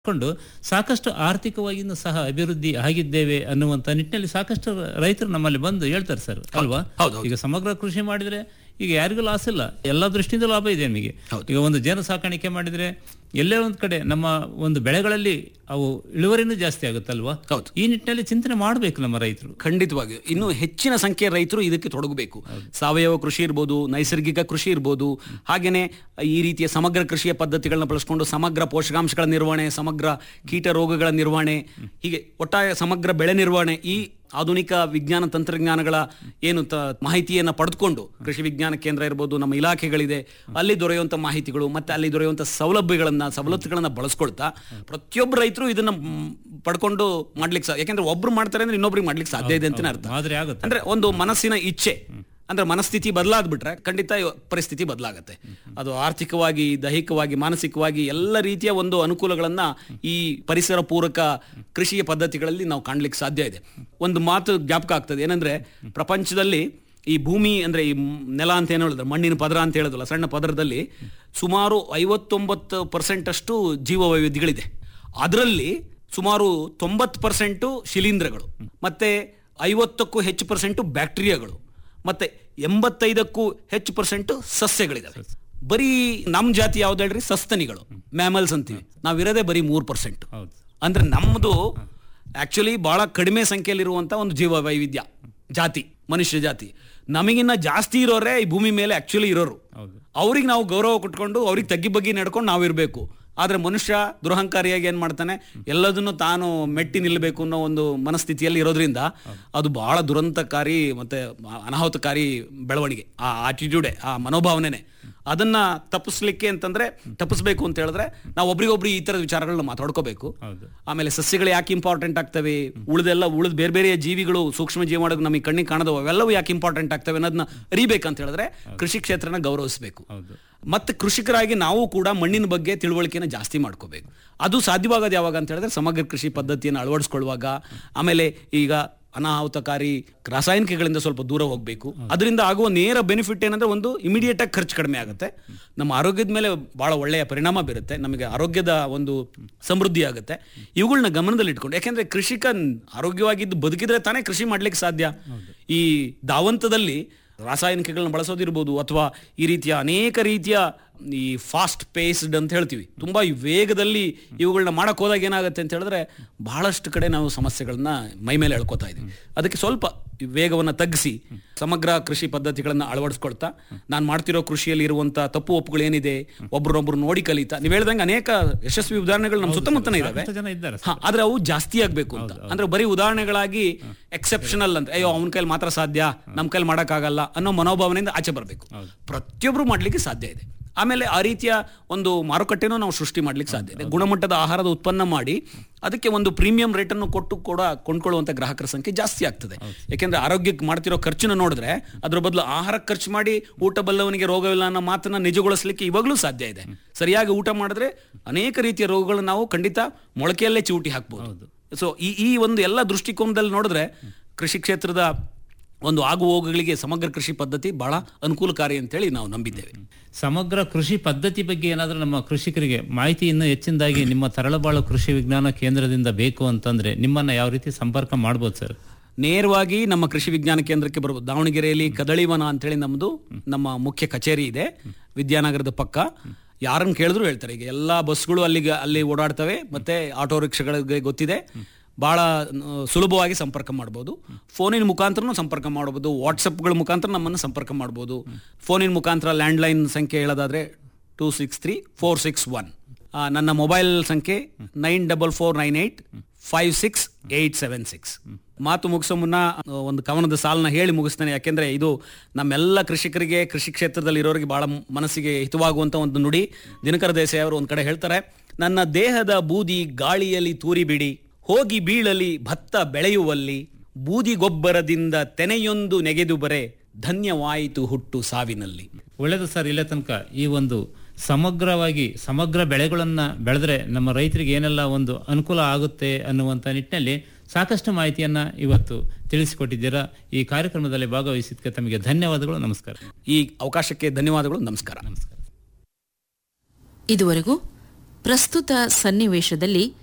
ಕೊಂಡು ಸಾಕಷ್ಟು ಆರ್ಥಿಕವಾಗಿಯೂ ಸಹ ಅಭಿವೃದ್ಧಿ ಆಗಿದ್ದೇವೆ ಅನ್ನುವಂತ ನಿಟ್ಟಿನಲ್ಲಿ ಸಾಕಷ್ಟು ರೈತರು ನಮ್ಮಲ್ಲಿ ಬಂದು ಹೇಳ್ತಾರೆ ಸರ್ ಅಲ್ವಾ ಹೌದು, ಹೌದು. ಈಗ ಸಮಗ್ರ ಕೃಷಿ ಮಾಡಿದ್ರೆ ಈಗ ಯಾರಿಗೂ ಲಾಸ್ ಇಲ್ಲ ಎಲ್ಲ ದೃಷ್ಟಿಯಿಂದ ಲಾಭ ಇದೆ ನಮಗೆ ಈಗ ಒಂದು ಜೇನು ಸಾಕಾಣಿಕೆ ಮಾಡಿದ್ರೆ ಎಲ್ಲೇ ಒಂದ್ ಕಡೆ ನಮ್ಮ ಒಂದು ಬೆಳೆಗಳಲ್ಲಿ ಅವು ಇಳುವರಿನೂ ಜಾಸ್ತಿ ಆಗುತ್ತಲ್ವಾ ಹೌದು. ಈ ನಿಟ್ಟಿನಲ್ಲಿ ಚಿಂತನೆ ಮಾಡಬೇಕು ನಮ್ಮ ರೈತರು ಖಂಡಿತವಾಗಿ ಇನ್ನು ಹೆಚ್ಚಿನ ಸಂಖ್ಯೆಯ ರೈತರು ಇದಕ್ಕೆ ತೊಡಗಬೇಕು ಸಾವಯವ ಕೃಷಿ ಇರ್ಬೋದು ನೈಸರ್ಗಿಕ ಕೃಷಿ ಇರ್ಬೋದು ಹಾಗೇನೆ ಈ ರೀತಿಯ ಸಮಗ್ರ ಕೃಷಿಯ ಪದ್ಧತಿಗಳನ್ನ ಬಳಸ್ಕೊಂಡು ಸಮಗ್ರ ಪೋಷಕಾಂಶಗಳ ನಿರ್ವಹಣೆ ಸಮಗ್ರ ಕೀಟ ರೋಗಗಳ ನಿರ್ವಹಣೆ ಹೀಗೆ ಒಟ್ಟಾರೆ ಸಮಗ್ರ ಬೆಳೆ ನಿರ್ವಹಣೆ ಈ ಆಧುನಿಕ ವಿಜ್ಞಾನ ತಂತ್ರಜ್ಞಾನಗಳ ಏನು ತ ಮಾಹಿತಿಯನ್ನು ಪಡೆದುಕೊಂಡು ಕೃಷಿ ವಿಜ್ಞಾನ ಕೇಂದ್ರ ಇರ್ಬೋದು ನಮ್ಮ ಇಲಾಖೆಗಳಿದೆ ಅಲ್ಲಿ ದೊರೆಯುವಂಥ ಮಾಹಿತಿಗಳು ಮತ್ತೆ ಅಲ್ಲಿ ದೊರೆಯುವಂಥ ಸೌಲಭ್ಯಗಳನ್ನ ಸವಲತ್ತುಗಳನ್ನ ಬಳಸ್ಕೊಳ್ತಾ ಪ್ರತಿಯೊಬ್ಬ ರೈತರು ಇದನ್ನ ಮ್, ಪಡ್ಕೊಂಡು ಮಾಡ್ಲಿಕ್ಕೆ ಸಾ ಯಾಕೆಂದ್ರೆ ಒಬ್ರು ಮಾಡ್ತಾರೆ ಅಂದ್ರೆ ಇನ್ನೊಬ್ರಿಗೆ ಮಾಡ್ಲಿಕ್ಕೆ ಸಾಧ್ಯ ಇದೆ ಅಂತಾನೆ ಅರ್ಥ ಮಾದರಿ ಆಗುತ್ತೆ ಅಂದ್ರೆ ಒಂದು ಮನಸ್ಸಿನ ಇಚ್ಛೆ ಅಂದ್ರೆ ಮನಸ್ಥಿತಿ ಬದಲಾಗ್ಬಿಟ್ರೆ ಖಂಡಿತ ಇವ- ಪರಿಸ್ಥಿತಿ ಬದಲಾಗತ್ತೆ ಅದು ಆರ್ಥಿಕವಾಗಿ ದೈಹಿಕವಾಗಿ ಮಾನಸಿಕವಾಗಿ ಎಲ್ಲ ರೀತಿಯ ಒಂದು ಅನುಕೂಲಗಳನ್ನ ಈ ಪರಿಸರ ಪೂರಕ ಕೃಷಿಯ ಪದ್ಧತಿಗಳಲ್ಲಿ ನಾವು ಕಾಣ್ಲಿಕ್ಕೆ ಸಾಧ್ಯ ಇದೆ ಒಂದು ಮಾತು ಜ್ಞಾಪಕ ಆಗ್ತದೆ ಏನಂದ್ರೆ ಪ್ರಪಂಚದಲ್ಲಿ ಈ ಭೂಮಿ ಅಂದ್ರೆ ಈ ಮ್- ನೆಲ ಅಂತ ಏನು ಹೇಳಿದ್ರೆ ಮಣ್ಣಿನ ಪದರ ಅಂತ ಹೇಳೋದಲ್ಲ ಸಣ್ಣ ಪದರದಲ್ಲಿ ಸುಮಾರು ಐವತ್ತೊಂಬತ್ತು ಪರ್ಸೆಂಟ್ ಅಷ್ಟು ಜೀವ ವೈವಿಧ್ಯಗಳಿದೆ ಅದರಲ್ಲಿ ಸುಮಾರು ತೊಂಬತ್ತು ಪರ್ಸೆಂಟು ಶಿಲೀಂಧ್ರಗಳು ಮತ್ತೆ ಐವತ್ತಕ್ಕೂ ಹೆಚ್ಚು ಪರ್ಸೆಂಟು ಬ್ಯಾಕ್ಟೀರಿಯಾಗಳು ಮತ್ತೆ ಎಂಬತ್ತೈದಕ್ಕೂ ಹೆಚ್ಚು ಪರ್ಸೆಂಟು ಸಸ್ಯಗಳಿದಾವೆ ಬರೀ ನಮ್ಮ ಜಾತಿ ಯಾವ್ದು ಹೇಳ್ರಿ ಸಸ್ತನಿಗಳು ಮ್ಯಾಮಲ್ಸ್ ಅಂತೀವಿ ನಾವಿರೋದೇ ಬರೀ ಮೂರು ಪರ್ಸೆಂಟ್ ಹೌದು ಅಂದ್ರೆ ನಮ್ಮದು ಆಕ್ಚುಲಿ ಬಹಳ ಕಡಿಮೆ ಸಂಖ್ಯೆಯಲ್ಲಿರುವಂತ ಒಂದು ಜೀವ ವೈವಿಧ್ಯ ಜಾತಿ ಮನುಷ್ಯ ಜಾತಿ ನಮಗಿನ್ನ ಜಾಸ್ತಿ ಇರೋರೇ ಈ ಭೂಮಿ ಮೇಲೆ ಆಕ್ಚುಲಿ ಇರೋರು ಹೌದು ಅವ್ರಿಗೆ ನಾವು ಗೌರವ ಕೊಟ್ಕೊಂಡು ಅವ್ರಿಗೆ ತಗ್ಗಿ ಬಗ್ಗಿ ನಡ್ಕೊಂಡು ನಾವಿರಬೇಕು ಆದ್ರೆ ಮನುಷ್ಯ ದುರಹಂಕಾರಿಯಾಗಿ ಏನ್ ಮಾಡ್ತಾನೆ ಎಲ್ಲದನ್ನು ತಾನು ಮೆಟ್ಟಿ ನಿಲ್ಲಬೇಕು ಅನ್ನೋ ಒಂದು ಮನಸ್ಥಿತಿಯಲ್ಲಿ ಇರೋದ್ರಿಂದ ಅದು ಬಹಳ ದುರಂತಕಾರಿ ಮತ್ತೆ ಅನಾಹುತಕಾರಿ ಬೆಳವಣಿಗೆ ಆ ಆಟಿಟ್ಯೂಡೆ ಆ ಮನೋಭಾವನೆನೆ ಅದನ್ನ ತಪ್ಪಿಸ್ಲಿಕ್ಕೆ ಅಂತಂದ್ರೆ ತಪ್ಪಿಸ್ಬೇಕು ಅಂತ ಹೇಳಿದ್ರೆ ನಾವು ಒಬ್ರಿಗೊಬ್ರು ಈ ತರದ ವಿಚಾರಗಳನ್ನ ಮಾತಾಡ್ಕೋಬೇಕು ಹೌದು ಆಮೇಲೆ ಸಸ್ಯಗಳು ಯಾಕೆ ಇಂಪಾರ್ಟೆಂಟ್ ಆಗ್ತವೆ ಉಳಿದೆಲ್ಲ ಉಳಿದ ಬೇರೆ ಬೇರೆ ಜೀವಿಗಳು ಸೂಕ್ಷ್ಮ ಜೀವ ಮಾಡೋದು ನಮಗೆ ಕಣ್ಣಿಗೆ ಕಾಣದವು ಅವೆಲ್ಲವೂ ಯಾಕೆ ಇಂಪಾರ್ಟೆಂಟ್ ಆಗ್ತವೆ ಅನ್ನೋದನ್ನ ಅರಿಬೇಕಂತ ಹೇಳಿದ್ರೆ ಕೃಷಿ ಕ್ಷೇತ್ರನ ಗೌರವಿಸಬೇಕು ಹೌದು ಮತ್ತೆ ಕೃಷಿಕರಾಗಿ ನಾವು ಕೂಡ ಮಣ್ಣಿನ ಬಗ್ಗೆ ತಿಳುವಳಿಕೆನ ಜಾಸ್ತಿ ಮಾಡ್ಕೋಬೇಕು ಅದು ಸಾಧ್ಯವಾಗೋದು ಯಾವಾಗ ಅಂತ ಹೇಳಿದ್ರೆ ಸಮಗ್ರ ಕೃಷಿ ಪದ್ಧತಿಯನ್ನು ಅಳವಡಿಸ್ಕೊಳ್ಳುವಾಗ ಆಮೇಲೆ ಈಗ ಅನಾಹುತಕಾರಿ ರಾಸಾಯನಿಕಗಳಿಂದ ಸ್ವಲ್ಪ ದೂರ ಹೋಗಬೇಕು ಅದರಿಂದ ಆಗುವ ನೇರ ಬೆನಿಫಿಟ್ ಏನಂದ್ರೆ ಒಂದು ಇಮಿಡಿಯೇಟ್ ಆಗಿ ಖರ್ಚು ಕಡಿಮೆ ಆಗುತ್ತೆ ನಮ್ಮ ಆರೋಗ್ಯದ ಮೇಲೆ ಬಹಳ ಒಳ್ಳೆಯ ಪರಿಣಾಮ ಬೀರುತ್ತೆ ನಮಗೆ ಆರೋಗ್ಯದ ಒಂದು ಸಮೃದ್ಧಿ ಆಗುತ್ತೆ ಇವುಗಳನ್ನ ಗಮನದಲ್ಲಿ ಇಟ್ಕೊಂಡು ಯಾಕೆಂದ್ರೆ ಕೃಷಿಕ ಆರೋಗ್ಯವಾಗಿದ್ದು ಬದುಕಿದ್ರೆ ತಾನೇ ಕೃಷಿ ಮಾಡ್ಲಿಕ್ಕೆ ಸಾಧ್ಯ ಈ ದಾವಂತದಲ್ಲಿ ರಾಸಾಯನಿಕಗಳನ್ನ ಬಳಸೋದಿರ್ಬೋದು ಅಥವಾ ಈ ರೀತಿಯ ಅನೇಕ ರೀತಿಯ ಈ ಫಾಸ್ಟ್ ಪೇಸ್ಡ್ ಅಂತ ಹೇಳ್ತೀವಿ ತುಂಬಾ ಈ ವೇಗದಲ್ಲಿ ಇವುಗಳನ್ನ ಮಾಡಕ್ ಹೋದಾಗ ಏನಾಗುತ್ತೆ ಅಂತ ಹೇಳಿದ್ರೆ ಬಹಳಷ್ಟು ಕಡೆ ನಾವು ಸಮಸ್ಯೆಗಳನ್ನ ಮೈ ಮೇಲೆ ಎಳ್ಕೊತಾ ಇದೀವಿ ಅದಕ್ಕೆ ಸ್ವಲ್ಪ ಈ ವೇಗವನ್ನ ತಗ್ಗಿಸಿ ಸಮಗ್ರ ಕೃಷಿ ಪದ್ಧತಿಗಳನ್ನ ಅಳವಡಿಸ್ಕೊಳ್ತಾ ನಾನು ಮಾಡ್ತಿರೋ ಕೃಷಿಯಲ್ಲಿ ಇರುವಂತ ತಪ್ಪು ಒಪ್ಪುಗಳು ಏನಿದೆ ಒಬ್ರನ್ನೊಬ್ರು ನೋಡಿ ಕಲಿತಾ ನೀವು ಹೇಳ್ದಂಗೆ ಅನೇಕ ಯಶಸ್ವಿ ಉದಾಹರಣೆಗಳು ನಮ್ಮ ಸುತ್ತಮುತ್ತನೇ ಇದಾವೆ ಸಾಕಷ್ಟು ಜನ ಇದ್ದಾರೆ ಹಾ ಆದ್ರೆ ಅವು ಜಾಸ್ತಿ ಆಗ್ಬೇಕು ಅಂತ ಅಂದ್ರೆ ಬರೀ ಉದಾಹರಣೆಗಳಾಗಿ ಎಕ್ಸೆಪ್ಷನಲ್ ಅಂತ ಅಯ್ಯೋ ಅವನ ಕೈಲಿ ಮಾತ್ರ ಸಾಧ್ಯ ನಮ್ಮ ಕೈಲಿ ಮಾಡಕ್ಕಾಗಲ್ಲ ಅನ್ನೋ ಮನೋಭಾವನೆಯಿಂದ ಆಚೆ ಬರಬೇಕು ಪ್ರತಿಯೊಬ್ರು ಮಾಡ್ಲಿಕ್ಕೆ ಸಾಧ್ಯ ಇದೆ ಆಮೇಲೆ ಆ ರೀತಿಯ ಒಂದು ಮಾರುಕಟ್ಟೆನೂ ನಾವು ಸೃಷ್ಟಿ ಮಾಡ್ಲಿಕ್ಕೆ ಸಾಧ್ಯ ಇದೆ ಗುಣಮಟ್ಟದ ಆಹಾರದ ಉತ್ಪನ್ನ ಮಾಡಿ ಅದಕ್ಕೆ ಒಂದು ಪ್ರೀಮಿಯಂ ರೇಟ್ ಅನ್ನು ಕೊಟ್ಟು ಕೂಡ ಕೊಂಡ್ಕೊಳ್ಳುವಂತ ಗ್ರಾಹಕರ ಸಂಖ್ಯೆ ಜಾಸ್ತಿ ಆಗ್ತದೆ ಯಾಕೆಂದ್ರೆ ಆರೋಗ್ಯಕ್ಕೆ ಮಾಡ್ತಿರೋ ಖರ್ಚನ್ನ ನೋಡಿದ್ರೆ ಅದ್ರ ಬದಲು ಆಹಾರ ಖರ್ಚು ಮಾಡಿ ಊಟ ಬಲ್ಲವನಿಗೆ ರೋಗವಿಲ್ಲ ಅನ್ನೋ ಮಾತನ್ನ ನಿಜಗೊಳಿಸಲಿಕ್ಕೆ ಇವಾಗಲೂ ಸಾಧ್ಯ ಇದೆ ಸರಿಯಾಗಿ ಊಟ ಮಾಡಿದ್ರೆ ಅನೇಕ ರೀತಿಯ ರೋಗಗಳನ್ನ ನಾವು ಖಂಡಿತ ಮೊಳಕೆಯಲ್ಲೇ ಚಿವುಟಿ ಹಾಕ್ಬೋದು ಸೊ ಈ ಈ ಒಂದು ಎಲ್ಲ ದೃಷ್ಟಿಕೋನದಲ್ಲಿ ನೋಡಿದ್ರೆ ಕೃಷಿ ಕ್ಷೇತ್ರದ ಒಂದು ಆಗು ಹೋಗುಗಳಿಗೆ ಸಮಗ್ರ ಕೃಷಿ ಪದ್ಧತಿ ಬಹಳ ಅನುಕೂಲಕಾರಿ ಅಂತೇಳಿ ನಾವು ನಂಬಿದ್ದೇವೆ ಸಮಗ್ರ ಕೃಷಿ ಪದ್ಧತಿ ಬಗ್ಗೆ ಏನಾದರೂ ನಮ್ಮ ಕೃಷಿಕರಿಗೆ ಮಾಹಿತಿ ಇನ್ನೂ ಹೆಚ್ಚಿನದಾಗಿ ನಿಮ್ಮ ತರಳಬಾಳು ಕೃಷಿ ವಿಜ್ಞಾನ ಕೇಂದ್ರದಿಂದ ಬೇಕು ಅಂತಂದ್ರೆ ನಿಮ್ಮನ್ನ ಯಾವ ರೀತಿ ಸಂಪರ್ಕ ಮಾಡ್ಬೋದು ಸರ್ ನೇರವಾಗಿ ನಮ್ಮ ಕೃಷಿ ವಿಜ್ಞಾನ ಕೇಂದ್ರಕ್ಕೆ ಬರ್ಬೋದು ದಾವಣಗೆರೆಯಲ್ಲಿ ಕದಳಿವನ ಅಂತೇಳಿ ನಮ್ಮದು ನಮ್ಮ ಮುಖ್ಯ ಕಚೇರಿ ಇದೆ ವಿದ್ಯಾನಗರದ ಪಕ್ಕ ಯಾರನ್ನು ಕೇಳಿದ್ರು ಹೇಳ್ತಾರೆ ಈಗ ಎಲ್ಲ ಬಸ್ಗಳು ಅಲ್ಲಿಗೆ ಅಲ್ಲಿ ಓಡಾಡ್ತವೆ ಮತ್ತೆ ಆಟೋ ರಿಕ್ಷಾಗಳಿಗೆ ಗೊತ್ತಿದೆ ಬಹಳ ಆ, ಸುಲಭವಾಗಿ ಸಂಪರ್ಕ ಮಾಡ್ಬೋದು ಫೋನಿನ ಮುಖಾಂತರನೂ ಸಂಪರ್ಕ ಮಾಡ್ಬೋದು ವಾಟ್ಸಪ್ಗಳ ಮುಖಾಂತರ ನಮ್ಮನ್ನು ಸಂಪರ್ಕ ಮಾಡ್ಬೋದು ಫೋನಿನ ಮುಖಾಂತರ ಲ್ಯಾಂಡ್ಲೈನ್ ಸಂಖ್ಯೆ ಹೇಳೋದಾದ್ರೆ two six three four six one ನನ್ನ ಮೊಬೈಲ್ ಸಂಖ್ಯೆ nine double four nine eight five six eight seven six ಮಾತು ಮುಗಿಸೋ ಮುನ್ನ ಆ, ಒಂದು ಕವನದ ಸಾಲನ್ನ ಹೇಳಿ ಮುಗಿಸ್ತೇನೆ ಯಾಕೆಂದ್ರೆ ಇದು ನಮ್ಮೆಲ್ಲ ಕೃಷಿಕರಿಗೆ ಕೃಷಿ ಕ್ಷೇತ್ರದಲ್ಲಿ ಇರೋರಿಗೆ ಬಹಳ ಮ್- ಮನಸ್ಸಿಗೆ ಹಿತವಾಗುವಂತ ಒಂದು ನುಡಿ ದಿನಕರ ದೇಸಾಯಿ ಅವರು ಒಂದ್ ಕಡೆ ಹೇಳ್ತಾರೆ ನನ್ನ ದೇಹದ ಬೂದಿ ಗಾಳಿಯಲ್ಲಿ ತೂರಿ ಬಿಡಿ ಹೋಗಿ ಬೀಳಲಿ ಭತ್ತ ಬೆಳೆಯುವಲ್ಲಿ ಬೂದಿ ಗೊಬ್ಬರದಿಂದ ತೆನೆಯೊಂದು ನೆಗೆದು ಬರೆ ಧನ್ಯವಾಯಿತು ಹುಟ್ಟು ಸಾವಿನಲ್ಲಿ ಒಳ್ಳೆಯದು ಸರ್ ಇಲ್ಲೇ ತನಕ ಈ ಒಂದು ಸಮಗ್ರವಾಗಿ ಸಮಗ್ರ ಬೆಳೆಗಳನ್ನ ಬೆಳೆದ್ರೆ ನಮ್ಮ ರೈತರಿಗೆ ಏನೆಲ್ಲ ಒಂದು ಅನುಕೂಲ ಆಗುತ್ತೆ ಅನ್ನುವಂಥ ನಿಟ್ಟಿನಲ್ಲಿ ಸಾಕಷ್ಟು ಮಾಹಿತಿಯನ್ನ ಇವತ್ತು ತಿಳಿಸಿಕೊಟ್ಟಿದ್ದೀರಾ ಈ ಕಾರ್ಯಕ್ರಮದಲ್ಲಿ ಭಾಗವಹಿಸಿದ್ದಕ್ಕೆ ತಮಗೆ ಧನ್ಯವಾದಗಳು ನಮಸ್ಕಾರ ಈ ಅವಕಾಶಕ್ಕೆ ಧನ್ಯವಾದಗಳು ನಮಸ್ಕಾರ ನಮಸ್ಕಾರ ಇದುವರೆಗೂ ಪ್ರಸ್ತುತ ಸನ್ನಿವೇಶದಲ್ಲಿ